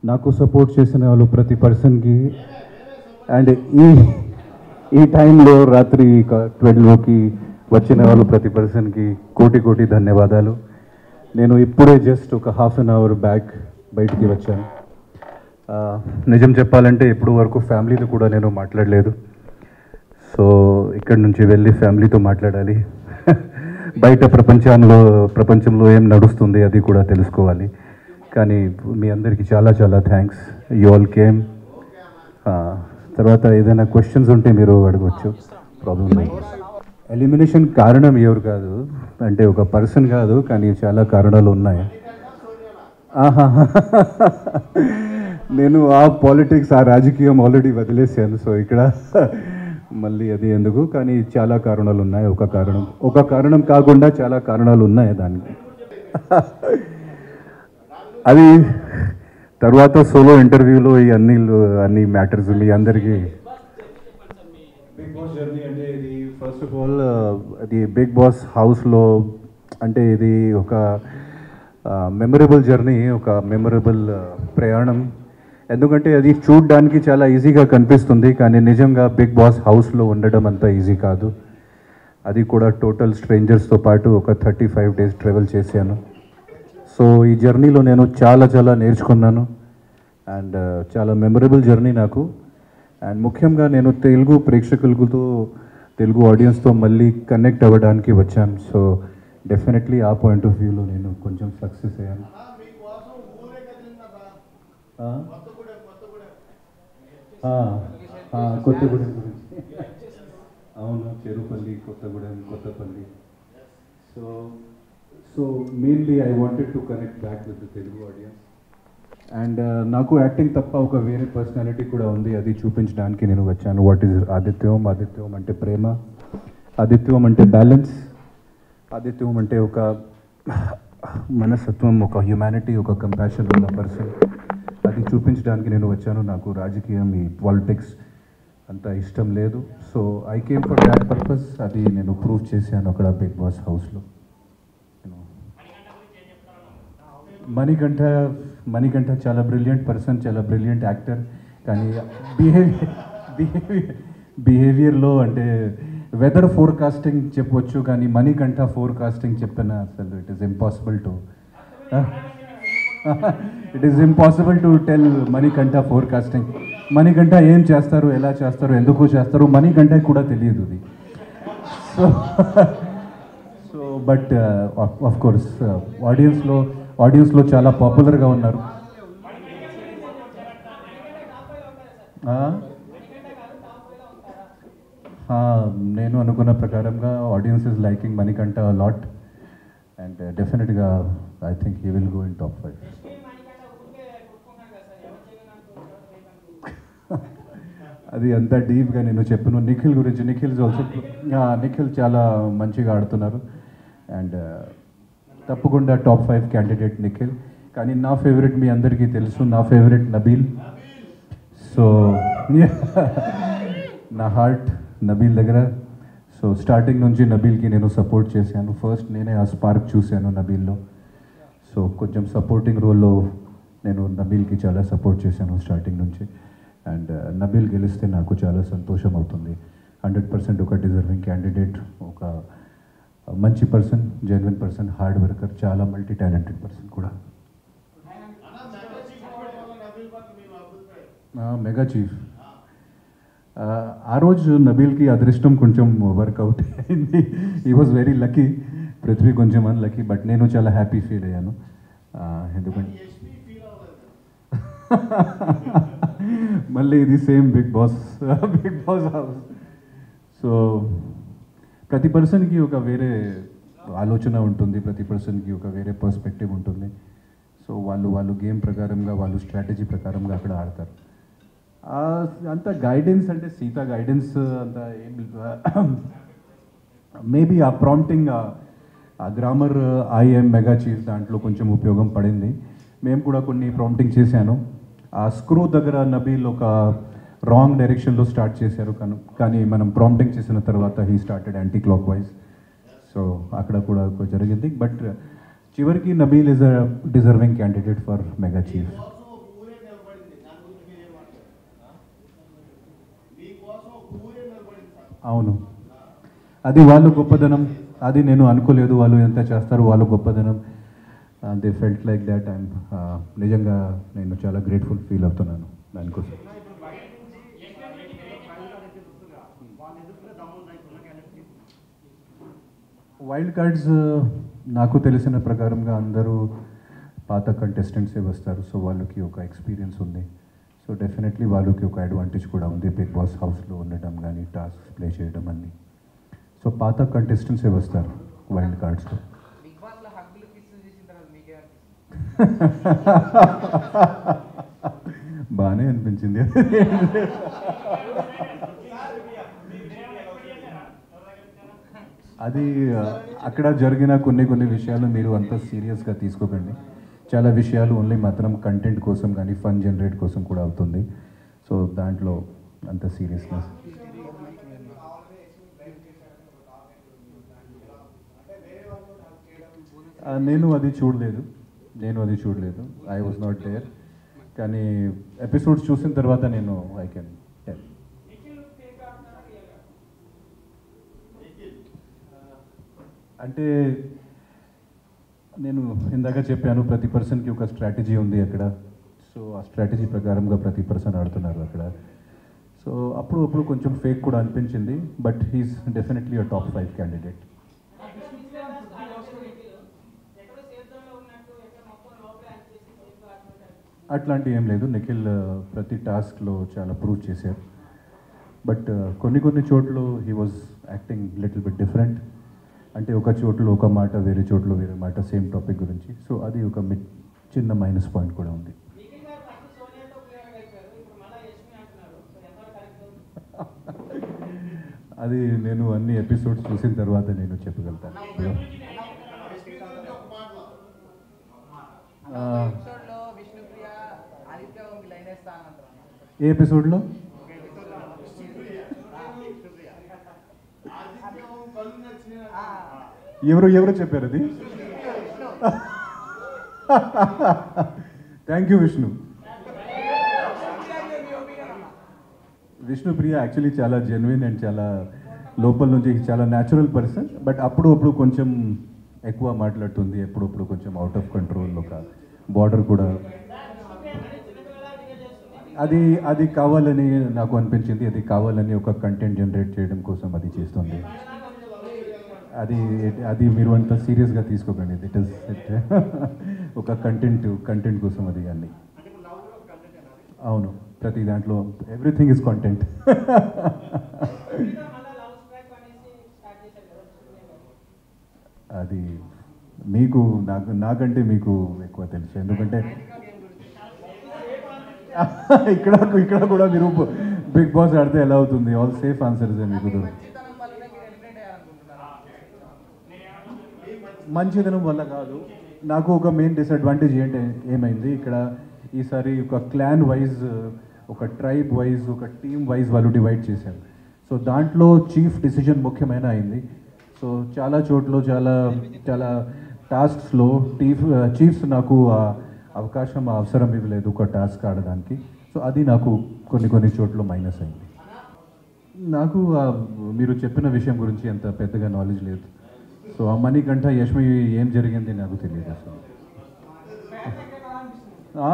నాకు సపోర్ట్ చేసిన వాళ్ళు ప్రతి పర్సన్కి అండ్ ఈ ఈ టైంలో రాత్రి ట్వెల్వ్కి వచ్చిన వాళ్ళు ప్రతి పర్సన్కి కోటి కోటి ధన్యవాదాలు నేను ఇప్పుడే జస్ట్ ఒక హాఫ్ అన్ అవర్ బ్యాక్ బయటికి వచ్చాను ఆ, నిజం చెప్పాలంటే ఇప్పుడు వరకు ఫ్యామిలీతో కూడా నేను మాట్లాడలేదు సో ఇక్కడ నుంచి వెళ్ళి ఫ్యామిలీతో మాట్లాడాలి బయట ప్రపంచంలో ప్రపంచంలో ఏం నడుస్తుంది అది కూడా తెలుసుకోవాలి కానీ మీ అందరికీ చాలా చాలా థ్యాంక్స్ యూ ఆల్ కేమ్ తర్వాత ఏదైనా క్వశ్చన్స్ ఉంటే మీరు అడగవచ్చు ప్రాబ్లం లేదు ఎలిమినేషన్ కారణం ఎవరు కాదు అంటే ఒక పర్సన్ కాదు కానీ చాలా కారణాలు ఉన్నాయి ఆహా. నేను ఆ పాలిటిక్స్ ఆ రాజకీయం ఆల్రెడీ వదిలేసాను సో ఇక్కడ మళ్ళీ అది ఎందుకు కానీ చాలా కారణాలు ఉన్నాయి ఒక కారణం ఒక కారణం కాకుండా చాలా కారణాలు ఉన్నాయి దానికి అది తర్వాత సోలో ఇంటర్వ్యూలో ఈ అన్ని అన్ని మ్యాటర్స్ మీ అందరికీ బిగ్ బాస్ జర్నీ అంటే ఇది ఫస్ట్ ఆఫ్ ఆల్ అది బిగ్ బాస్ హౌస్లో అంటే ఇది ఒక మెమరబుల్ జర్నీ ఒక మెమరబుల్ ప్రయాణం ఎందుకంటే అది చూడడానికి చాలా ఈజీగా కనిపిస్తుంది కానీ నిజంగా బిగ్ బాస్ హౌస్లో ఉండడం అంత ఈజీ కాదు అది కూడా టోటల్ స్ట్రేంజర్స్తో పాటు ఒక థర్టీ ఫైవ్ డేస్ ట్రావెల్ చేశాను సో ఈ జర్నీలో నేను చాలా చాలా నేర్చుకున్నాను అండ్ చాలా మెమరబుల్ జర్నీ నాకు అండ్ ముఖ్యంగా నేను తెలుగు ప్రేక్షకులతో తెలుగు ఆడియన్స్తో మళ్ళీ కనెక్ట్ అవ్వడానికి వచ్చాను సో డెఫినెట్లీ ఆ పాయింట్ ఆఫ్ వ్యూలో నేను కొంచెం సక్సెస్ అయ్యాను ఆ? ఆ, ఆ, కొత్తగూడెం గురించి అవును Cherupalli Kothagudem Kothapalli so so mainly I wanted to connect back with the Telugu audience and నాకు యాక్టింగ్ తప్ప ఒక వేరే పర్సనాలిటీ కూడా ఉంది అది చూపించడానికి నేను వచ్చాను వాట్ ఈజ్ ఆదిత్యం ఆదిత్యం అంటే ప్రేమ ఆదిత్యం అంటే బ్యాలెన్స్ ఆదిత్యం అంటే ఒక మనస్తత్వం ఒక హ్యుమానిటీ ఒక కంపాషన్ ఉన్న పర్సన్ అది చూపించడానికి నేను వచ్చాను నాకు రాజకీయం ఈ పాలిటిక్స్ అంత ఇష్టం లేదు so I came for that purpose అది నేను ప్రూవ్ చేశాను అక్కడ బిగ్ బాస్ హౌస్లో మణికంఠ మణికంఠ చాలా బ్రిలియంట్ పర్సన్ చాలా బ్రిలియంట్ యాక్టర్ కానీ బిహేవియర్ బిహేవియర్ బిహేవియర్లో అంటే వెదర్ ఫోర్కాస్టింగ్ చెప్పవచ్చు కానీ మణికంఠ ఫోర్కాస్టింగ్ చెప్పిన అసలు it is impossible to it is impossible to tell Manikanta forecasting Manikanta ఏం చేస్తారు ఎలా చేస్తారు ఎందుకు చేస్తారు మణికంఠ కూడా తెలియదు ఇది so so but of course ఆడియన్స్లో ఆడియన్స్లో చాలా పాపులర్గా ఉన్నారు ఆ? ఆ, నేను అనుకున్న ప్రకారంగా audience is liking Manikanta lot and డెఫినెట్గా I think he will go in top five అది అంత డీప్గా నేను చెప్పను నిఖిల్ గురించి నిఖిల్ ఆల్సో నిఖిల్ చాలా మంచిగా ఆడుతున్నారు అండ్ తప్పకుండా టాప్ ఫైవ్ క్యాండిడేట్ నిఖిల్ కానీ నా ఫేవరెట్ మీ అందరికీ తెలుసు నా ఫేవరెట్ నబీల్ సో నా హార్ట్ నబీల్ దగ్గర సో స్టార్టింగ్ నుంచి నబీల్కి నేను సపోర్ట్ చేశాను ఫస్ట్ నేనే ఆ స్పార్క్ చూశాను నబీల్లో సో కొంచెం సపోర్టింగ్ రోల్లో నేను నబీల్కి చాలా సపోర్ట్ చేశాను స్టార్టింగ్ నుంచి అండ్ నబీల్ గెలిస్తే నాకు చాలా సంతోషం అవుతుంది హండ్రెడ్ పర్సెంట్ ఒక డిజర్వింగ్ క్యాండిడేట్ ఒక మంచి person genuine person hard worker చాలా మల్టీ టాలెంటెడ్ పర్సన్ కూడా మెగా చీఫ్ ఆ రోజు నబీల్కి అదృష్టం కొంచెం వర్కౌట్ అయింది ఈ వాజ్ వెరీ లక్కీ పృథ్వీ కొంచెం అన్లక్కీ బట్ నేను చాలా హ్యాపీ ఫీల్ అయ్యాను ఆ, ఎందుకంటే మళ్ళీ ఇది same big boss big boss house so ప్రతి పర్సన్కి ఒక వేరే ఆలోచన ఉంటుంది ప్రతి పర్సన్కి ఒక వేరే పర్స్పెక్టివ్ ఉంటుంది సో వాళ్ళు వాళ్ళు గేమ్ ప్రకారంగా వాళ్ళు స్ట్రాటజీ ప్రకారంగా అక్కడ ఆడతారు ఆ, అంత గైడెన్స్ అంటే సీత గైడెన్స్ అంత ఏం మేబీ ఆ ప్రాంప్టింగ్ ఆ గ్రామర్ ఐఎం మెగా చీఫ్ దాంట్లో కొంచెం ఉపయోగం పడింది మేము కూడా కొన్ని ప్రాంప్టింగ్ చేశాను ఆ స్క్రూ దగ్గర నబీల్ ఒక రాంగ్ డైరెక్షన్లో స్టార్ట్ చేశారు కను కానీ మనం ప్రాంప్టింగ్ చేసిన తర్వాత he started anticlockwise so అక్కడ కూడా ఒక జరిగింది బట్ చివరికి Nabeel is a deserving candidate for mega chief అవును అది వాళ్ళు గొప్పదనం అది నేను అనుకోలేదు వాళ్ళు ఎంత చేస్తారు వాళ్ళు గొప్పదనం they felt like that and నిజంగా నేను చాలా గ్రేట్ఫుల్ ఫీల్ అవుతున్నాను దానికోసం వైల్డ్ కార్డ్స్ నాకు తెలిసిన ప్రకారంగా అందరూ పాత కంటెస్టెంట్సే వస్తారు సో వాళ్ళకి ఒక ఎక్స్పీరియన్స్ ఉంది సో డెఫినెట్లీ వాళ్ళకి ఒక అడ్వాంటేజ్ కూడా ఉంది బిగ్ బాస్ హౌస్లో ఉండటం కానీ టాస్క్ ప్లే చేయడం అన్నీ సో పాత కంటెస్టెంట్సే వస్తారు వైల్డ్ కార్డ్స్లో బిగ్ బాస్ లో హగ్గులు కిస్సులు చేసిన తర్వాత మీకే అనిపిస్తుంది బాగానే అనిపించింది అది ఆ, అక్కడ జరిగిన కొన్ని కొన్ని విషయాలు మీరు అంత సీరియస్గా తీసుకోకండి చాలా విషయాలు ఓన్లీ మాత్రం కంటెంట్ కోసం కానీ ఫన్ జనరేట్ కోసం కూడా అవుతుంది సో దాంట్లో అంత సీరియస్నెస్ నేను అది చూడలేదు నేను అది చూడలేదు ఐ వాజ్ నాట్ దేర్ కానీ ఎపిసోడ్స్ చూసిన తర్వాత నేను ఐ కెన్ టెల్ అంటే నేను ఇందాక చెప్పాను ప్రతి పర్సన్కి ఒక స్ట్రాటజీ ఉంది అక్కడ సో ఆ స్ట్రాటజీ ప్రకారంగా ప్రతి పర్సన్ ఆడుతున్నారు అక్కడ సో అప్పుడు అప్పుడు కొంచెం ఫేక్ కూడా అనిపించింది but he's definitely a top five candidate అట్లాంటి ఏం లేదు నిఖిల్ ఆ, ప్రతి టాస్క్లో చాలా ప్రూవ్ చేశారు బట్ కొన్ని కొన్ని చోట్ల he was acting little bit different అంటే ఒక చోట్ల ఒక మాట వేరే చోట్ల వేరే మాట సేమ్ టాపిక్ గురించి సో అది ఒక మి- చిన్న మైనస్ పాయింట్ కూడా ఉంది అది నేను అన్ని ఎపిసోడ్స్ చూసిన తర్వాత నేను చెప్పగలుగుతాను ఆ, ఎపిసోడ్ లో విష్ణుప్రియ ఆదిత్య ఓంకి లైన్ వేస్తా అని అంటారు ఏ ఎపిసోడ్లో ఒక ఎపిసోడ్ లో విష్ణుప్రియ ఆ, ఎవరు ఎవరు చెప్పారు అది thank you Vishnu Vishnupriya actually చాలా జెన్యున్ అండ్ చాలా లోపల నుంచి చాలా న్యాచురల్ పర్సన్ బట్ అప్పుడు అప్పుడు కొంచెం ఎక్కువ మాట్లాడుతుంది ఎప్పుడప్పుడు కొంచెం అవుట్ ఆఫ్ కంట్రోల్ ఒక బార్డర్ కూడా అది అది కావాలని నాకు అనిపించింది అది కావాలని ఒక కంటెంట్ జనరేట్ చేయడం కోసం అది చేస్తుంది అది అది మీరు అంత సీరియస్గా తీసుకోకండి ఇట్ ఇస్ ఒక కంటెంట్ కంటెంట్ కోసం అది అన్ని అవును ప్రతి దాంట్లో ఎవ్రీథింగ్ ఇస్ కంటెంట్ అది మీకు నాకు నాకంటే మీకు ఎక్కువ తెలుసు ఎందుకంటే ఇక్కడ ఇక్కడ కూడా మీరు బిగ్ బాస్ ఆడితే ఎలా అవుతుంది ఆల్ సేఫ్ ఆన్సర్స్ మీకు దొరుకుతాయి. మంచితనం వల్లనే మీరు ఎలిమినేట్ అయ్యారనుకుంటున్నారా మంచిదనం వల్ల కాదు నాకు ఒక మెయిన్ డిసడ్వాంటేజ్ ఏంటి ఏమైంది ఇక్కడ ఈసారి ఒక క్లాన్ వైజ్ ఒక ట్రైబ్ వైజ్ ఒక టీమ్ వైజ్ వాళ్ళు డివైడ్ చేశారు సో దాంట్లో చీఫ్ డిసిజన్ ముఖ్యమైన అయింది సో చాలా చోట్ల చాలా చాలా టాస్క్స్లో టీఫ్ చీఫ్స్ నాకు ఆ అవకాశం ఆ అవసరం ఇవ్వలేదు ఒక టాస్క్ ఆడడానికి సో అది నాకు కొన్ని కొన్ని చోట్ల మైనస్ అయింది నాకు ఆ మీరు చెప్పిన విషయం గురించి అంత పెద్దగా నాలెడ్జ్ లేదు సో ఆ మనీ కంట యష్మి ఏం జరిగింది నాకు తెలియదు అసలు ఆ?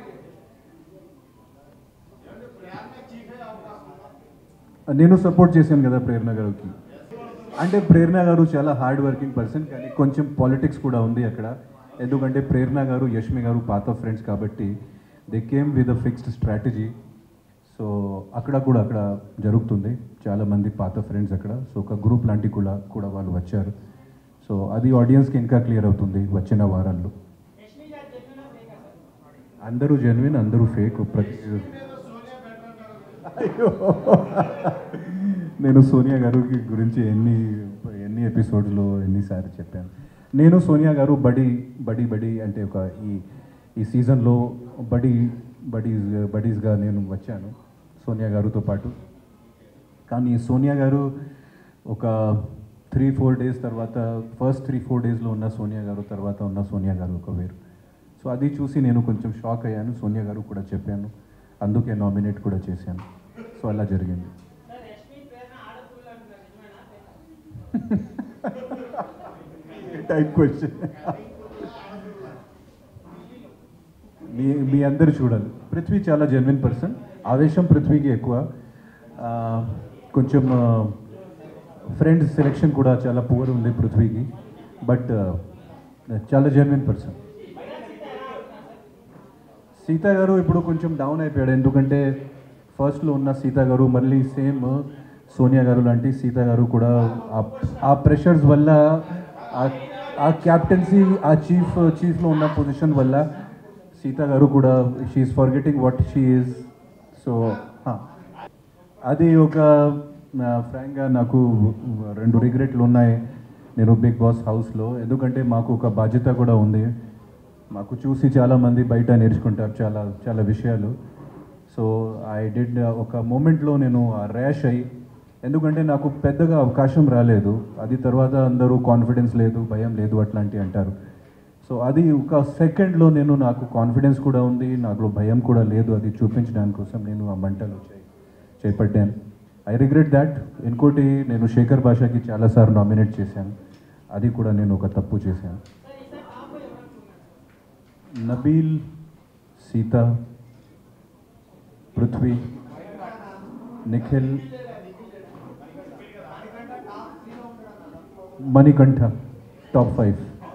నేను సపోర్ట్ చేశాను కదా ప్రేరణ గారికి అంటే ప్రేరణ గారు చాలా హార్డ్ వర్కింగ్ పర్సన్ కానీ కొంచెం పాలిటిక్స్ కూడా ఉంది అక్కడ ఎందుకంటే ప్రేరణ గారు యష్మి గారు పాత ఫ్రెండ్స్ కాబట్టి they came with a fixed strategy so అక్కడ కూడా అక్కడ జరుగుతుంది చాలా మంది పాత ఫ్రెండ్స్ అక్కడ సో ఒక గ్రూప్ లాంటి కూడా కూడా వాళ్ళు వచ్చారు సో అది ఆడియన్స్కి ఇంకా క్లియర్ అవుతుంది వచ్చిన వారాల్లో అందరూ జెన్యున్ అందరూ ఫేక్ ప్రతి అయ్యో. నేను సోనియా గారు గురించి ఎన్ని ఎన్ని ఎపిసోడ్లో ఎన్నిసార్లు చెప్పాను నేను సోనియా గారు బడి బడి బడి అంటే ఒక ఈ ఈ సీజన్లో బడి బడీస్ బడీస్గా నేను వచ్చాను సోనియా గారితో పాటు కానీ సోనియా గారు ఒక త్రీ ఫోర్ డేస్ తర్వాత ఫస్ట్ త్రీ ఫోర్ డేస్లో ఉన్న సోనియా గారు తర్వాత ఉన్న సోనియా గారు ఒక వేరు సో అది చూసి నేను కొంచెం షాక్ అయ్యాను సోనియా గారు కూడా చెప్పాను అందుకే నామినేట్ కూడా చేశాను సో అలా జరిగింది సార్ యష్మి ప్రేరణ ఆడపిల్ల టైప్ క్వశ్చన్ మీ మీ అందరు చూడాలి పృథ్వీ చాలా జెన్యున్ పర్సన్ ఆవేశం పృథ్వీకి ఎక్కువ ఆ, కొంచెం ఫ్రెండ్స్ సెలెక్షన్ కూడా చాలా పువర్ ఉంది పృథ్వీకి బట్ చాలా జెన్యున్ పర్సన్ సీత గారు ఇప్పుడు కొంచెం డౌన్ అయిపోయాడు ఎందుకంటే ఫస్ట్లో ఉన్న సీత గారు మళ్ళీ సేమ్ సోనియా గారు లాంటి సీత గారు కూడా ఆ- ఆ ప్రెషర్స్ వల్ల ఆ- ఆ క్యాప్టెన్సీ ఆ చీఫ్ చీఫ్లో ఉన్న పొజిషన్ వల్ల సీత గారు కూడా she is forgetting what she is so అది ఒక ఫ్రాంక్గా నాకు రెండు రిగ్రెట్లు ఉన్నాయి నేను బిగ్ బాస్ హౌస్లో ఎందుకంటే మాకు ఒక బాధ్యత కూడా ఉంది మాకు చూసి చాలామంది బయట నేర్చుకుంటారు చాలా చాలా విషయాలు సో ఐ డిడ్ ఒక మూమెంట్లో నేను ర్యాష్ అయ్యి ఎందుకంటే నాకు పెద్దగా అవకాశం రాలేదు అది తర్వాత అందరూ కాన్ఫిడెన్స్ లేదు భయం లేదు అట్లాంటివి అంటారు సో అది ఒక సెకండ్లో నేను నాకు కాన్ఫిడెన్స్ కూడా ఉంది నాకు భయం కూడా లేదు అది చూపించడానికి కోసం నేను ఆ మంటలు చే- చేపట్టాను ఐ రిగ్రెట్ దాట్ ఇంకోటి నేను శేఖర్ భాషకి చాలాసార్లు నామినేట్ చేశాను అది కూడా నేను ఒక తప్పు చేశాను నబీల్ సీత పృథ్వీ నిఖిల్ మణికంఠ టాప్ ఫైవ్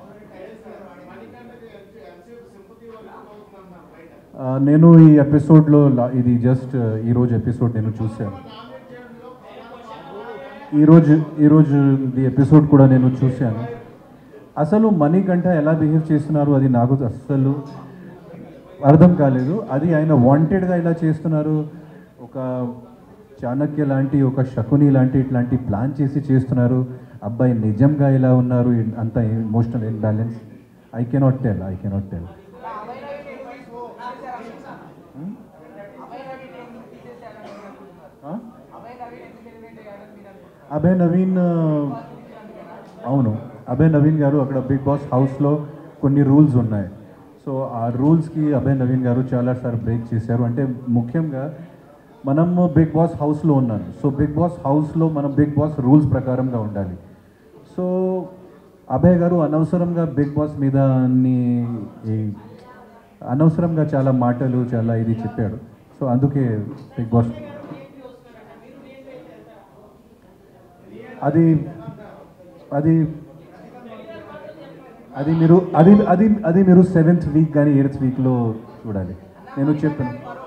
ఆ, నేను ఈ ఎపిసోడ్లో లా- ఇది జస్ట్ ఈరోజు ఎపిసోడ్ నేను చూశాను ఈరోజు ఈరోజు ఈ ఎపిసోడ్ కూడా నేను చూశాను అసలు మణికంఠ ఎలా బిహేవ్ చేస్తున్నారు అది నాకు అస్సలు అర్థం కాలేదు అది ఆయన వాంటెడ్గా ఇలా చేస్తున్నారు ఒక చాణక్య లాంటి ఒక శకుని లాంటి ఇట్లాంటి ప్లాన్ చేసి చేస్తున్నారు అబ్బాయి నిజంగా ఇలా ఉన్నారు అంత emotional imbalance I cannot tell I cannot tell Abhay Ravi Abhay Ravi తీసేసారని మీరు అనుకుంటున్నారు అభయ్ రవి ఎందుకు ఎలిమినేట్ అయ్యారని మీరు అనుకుంటున్నారు అభయ్ నవీన్ ఆ, అవును అభయ్ నవీన్ గారు అక్కడ బిగ్ బాస్ హౌస్లో కొన్ని రూల్స్ ఉన్నాయి సో ఆ రూల్స్కి అభయ్ నవీన్ గారు చాలాసార్లు బ్రేక్ చేశారు అంటే ముఖ్యంగా మనం బిగ్ బాస్ హౌస్లో ఉన్నాను సో బిగ్ బాస్ హౌస్లో మనం బిగ్ బాస్ రూల్స్ ప్రకారంగా ఉండాలి సో అభయ్ గారు అనవసరంగా బిగ్ బాస్ మీద అన్ని ఈ అనవసరంగా చాలా మాటలు చాలా ఇది చెప్పాడు సో అందుకే బిగ్ బాస్ అది అది అది మీరు అది అది అది మీరు సెవెంత్ వీక్ కానీ ఎయిత్ వీక్లో చూడాలి నేను చెప్పాను